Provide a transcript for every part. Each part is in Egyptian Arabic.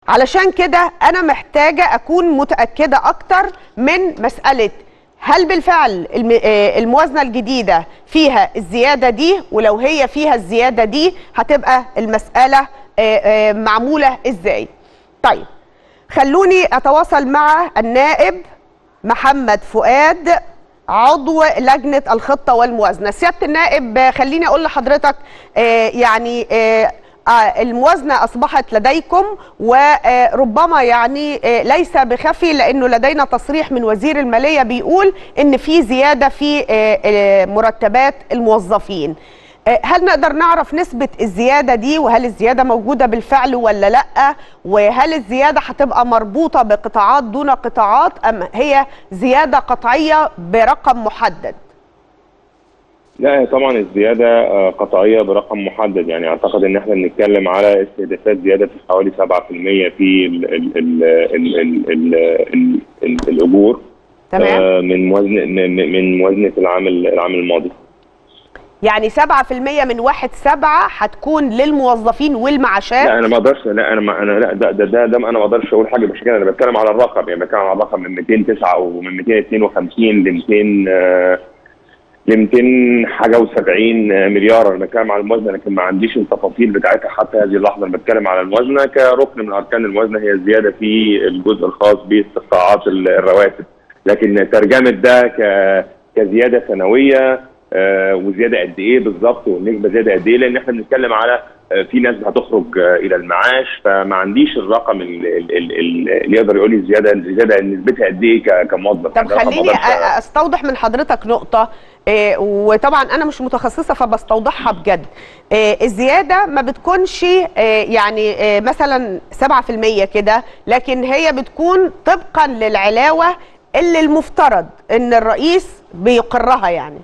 علشان كده انا محتاجه اكون متاكده اكتر من مساله هل بالفعل الم- آه، الموازنه الجديده فيها الزياده دي ولو هي فيها الزياده دي هتبقى المساله آه، آه، معموله ازاي طيب خلوني اتواصل مع النائب محمد فؤاد عضو لجنه الخطه والموازنه سياده النائب آه، خليني اقول لحضرتك آه، يعني آه، آه، الموازنه اصبحت لديكم وربما يعني آه، ليس بخفي لانه لدينا تصريح من وزير الماليه بيقول ان في زياده في آه، آه، مرتبات الموظفين آه، هل نقدر نعرف نسبة الزيادة دي وهل الزيادة موجودة بالفعل ولا لأ وهل الزيادة هتبقى مربوطة بقطاعات دون قطاعات أم هي زيادة قطعية برقم محدد لا طبعا الزياده آه، قطعيه برقم محدد يعني اعتقد ان احنا بنتكلم على استهدافات زياده في حوالي 7% في ال ال ال ال ال ال ال ال الاجور تمام آه، من موازنه من من موازنه العام العام الماضي يعني 7% من واحد سبعة هتكون للموظفين والمعاشات لا انا ما اقدرش لا انا ما انا لا ده ده, ده, ده انا ما اقدرش اقول حاجه بالشكل انا بتكلم على الرقم يعني بتكلم على الرقم من 209 ومن 252 ل 200 آه، ل 200 حاجه و70 مليار انا بتكلم على الموازنه لكن ما عنديش التفاصيل بتاعتها حتى هذه اللحظه انا بتكلم على الموازنه كركن من اركان الموازنه هي الزياده في الجزء الخاص باستقطاعات الرواتب لكن ترجمه ده ك كزياده سنويه آه، وزياده قد ايه بالظبط والنسبه زياده قد ايه لان احنا بنتكلم على آه، في ناس هتخرج آه، الى المعاش فما عنديش الرقم ال- ال- ال- ال- اللي يقدر يقول لي الزياده الزياده نسبتها قد ايه ك- كموظف طب يعني رقم ما خليني أقدرش- أ- استوضح من حضرتك نقطة إيه، وطبعا انا مش متخصصة فبستوضحها بجد إيه، الزيادة ما بتكونش إيه، يعني إيه، مثلا 7% كده لكن هي بتكون طبقا للعلاوة اللي المفترض ان الرئيس بيقرها يعني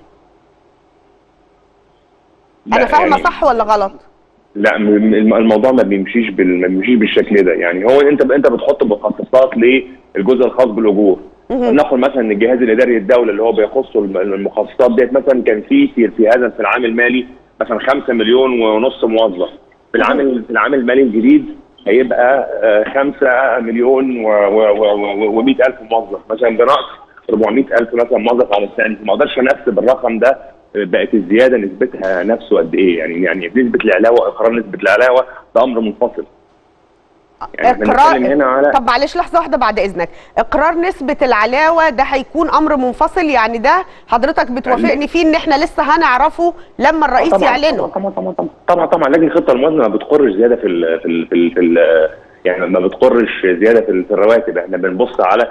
لا، انا فاهمة يعني- صح ولا غلط لا م- م- الموضوع ما بيمشيش بال... ما بيمشيش بالشكل ده يعني هو انت انت بتحط مخصصات للجزء الخاص بالاجور ناخد مثلا الجهاز الاداري للدوله اللي هو بيخص الم- المخصصات ديت مثلا كان في في في هذا في العام المالي مثلا 5 مليون ونص موظف في العام ال- في العام المالي الجديد هيبقى 5 مليون و100 الف موظف مثلا بنقص 400 الف مثلا موظف على السنه ما اقدرش انسب الرقم ده بقت الزياده نسبتها نفسه قد ايه يعني يعني نسبه العلاوه اقرار نسبه العلاوه ده امر منفصل يعني احنا بنتكلم هنا على طب معلش لحظه واحده بعد اذنك اقرار نسبه العلاوه ده هيكون امر منفصل يعني ده حضرتك بتوافقني فيه ان احنا لسه هنعرفه لما الرئيس طبعا يعلنه طبعا طبعا طبعا طبعا طبعا لجنه الخطه الموازنه ما بتقرش زياده في ال في ال في, ال في ال يعني ما بتقرش زياده في, ال- في الرواتب احنا بنبص على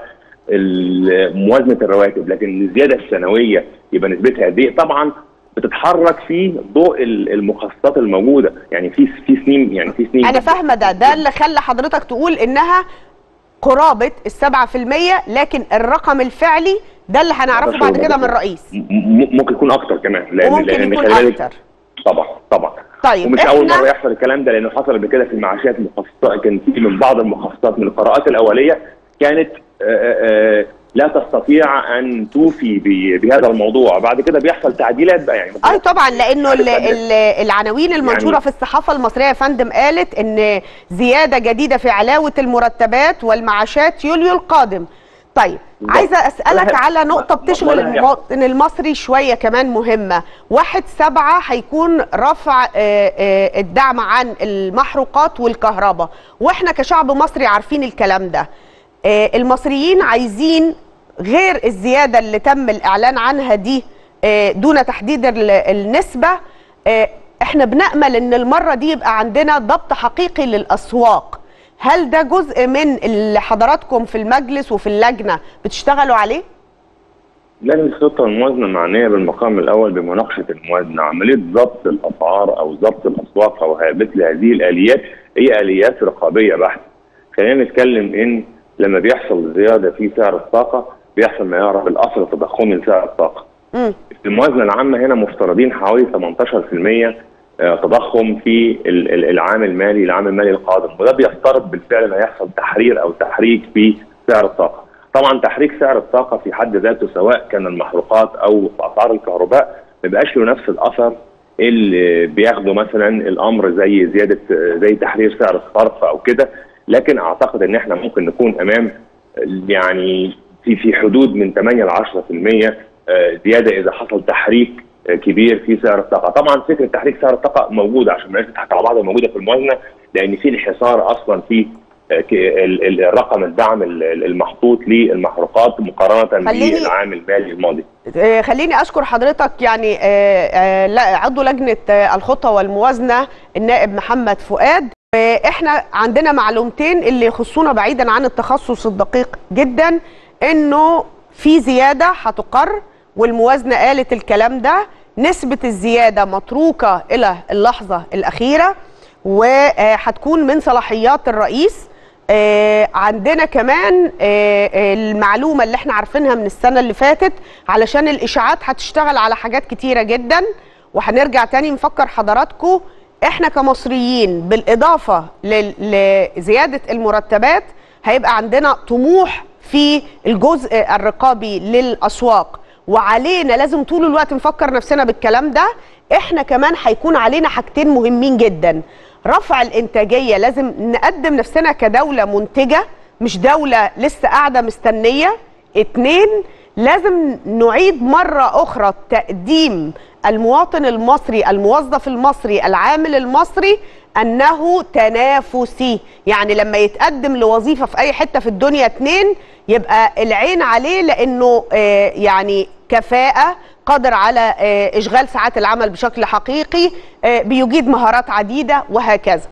ال- موازنه الرواتب لكن الزياده السنويه يبقى نسبتها قد ايه طبعا بتتحرك في ضوء ال- المخصصات الموجوده يعني في في سنين يعني في سنين انا فاهمه ده ده اللي خلى حضرتك تقول انها قرابه السبعة في المية لكن الرقم الفعلي ده اللي هنعرفه بعد كده من الرئيس م- م- ممكن يكون اكتر كمان لان وممكن لان يكون خلي بالك- اكتر طبعا طبعا طيب ومش إحنا- اول مره يحصل الكلام ده لانه حصل قبل كده في المعاشات المخصصات كان في من بعض المخصصات من القراءات الاوليه كانت آه، آه، آه، لا تستطيع ان توفي ب- بهذا الموضوع بعد كده بيحصل تعديلات بقى يعني اي طبعا لانه ال ال العناوين المنشوره يعني- في الصحافه المصريه يا فندم قالت ان زياده جديده في علاوه المرتبات والمعاشات يوليو القادم طيب بالظبط. عايزه اسالك ولا- على نقطه بتشغل ولا هيحصل. المواطن المصري شويه كمان مهمه واحد سبعة هيكون رفع آه، آه، الدعم عن المحروقات والكهرباء واحنا كشعب مصري عارفين الكلام ده آه، المصريين عايزين غير الزياده اللي تم الاعلان عنها دي آه، دون تحديد ال- النسبه آه، احنا بنامل ان المره دي يبقى عندنا ضبط حقيقي للاسواق هل ده جزء من اللي حضراتكم في المجلس وفي اللجنه بتشتغلوا عليه لجنه الخطه الموازنه معنيه بالمقام الاول بمناقشه الموازنه عمليه ضبط الاسعار او ضبط الاسواق او مثل هذه الاليات هي اليات رقابيه بحته خلينا نتكلم ان لما بيحصل زياده في سعر الطاقه بيحصل ما يعرف بالاثر التضخمي لسعر الطاقه مم. في الموازنه العامه هنا مفترضين حوالي 18% آه، تضخم في ال- ال- العام المالي العام المالي القادم وده بيفترض بالفعل ان هيحصل تحرير او تحريك في سعر الطاقه. طبعا تحريك سعر الطاقه في حد ذاته سواء كان المحروقات او في اسعار الكهرباء ما بيبقاش له نفس الاثر اللي بياخده مثلا الامر زي زياده زي تحرير سعر الصرف او كده لكن اعتقد ان احنا ممكن نكون امام يعني في في حدود من 8 ل 10% آه، زياده اذا حصل تحريك آه، كبير في سعر الطاقه، طبعا فكره تحريك سعر الطاقه موجوده عشان ما نضحك على بعض موجوده في الموازنه لان في انحسار اصلا في آه، ك- ال- ال- الرقم الدعم ال- ال- المحطوط للمحروقات مقارنه خليني- بالعام المالي الماضي. آه، خليني اشكر حضرتك يعني آه، آه، لا- عضو لجنه آه، الخطه والموازنه النائب محمد فؤاد آه، احنا عندنا معلومتين اللي يخصونا بعيدا عن التخصص الدقيق جدا انه في زياده هتقر والموازنه قالت الكلام ده نسبه الزياده متروكه الى اللحظه الاخيره وهتكون من صلاحيات الرئيس آه، عندنا كمان آه، آه، المعلومة اللي احنا عارفينها من السنة اللي فاتت علشان الإشاعات هتشتغل على حاجات كتيرة جدا وهنرجع تاني نفكر حضراتكم احنا كمصريين بالإضافة لل- لزيادة المرتبات هيبقى عندنا طموح في الجزء الرقابي للأسواق وعلينا لازم طول الوقت نفكر نفسنا بالكلام ده احنا كمان هيكون علينا حاجتين مهمين جدا رفع الانتاجيه لازم نقدم نفسنا كدوله منتجه مش دوله لسه قاعده مستنيه اتنين لازم نعيد مرة أخرى تقديم المواطن المصري الموظف المصري العامل المصري أنه تنافسي يعني لما يتقدم لوظيفة في أي حتة في الدنيا اتنين يبقى العين عليه لأنه آه، يعني كفاءة قادر على آه، إشغال ساعات العمل بشكل حقيقي آه، بيجيد مهارات عديدة وهكذا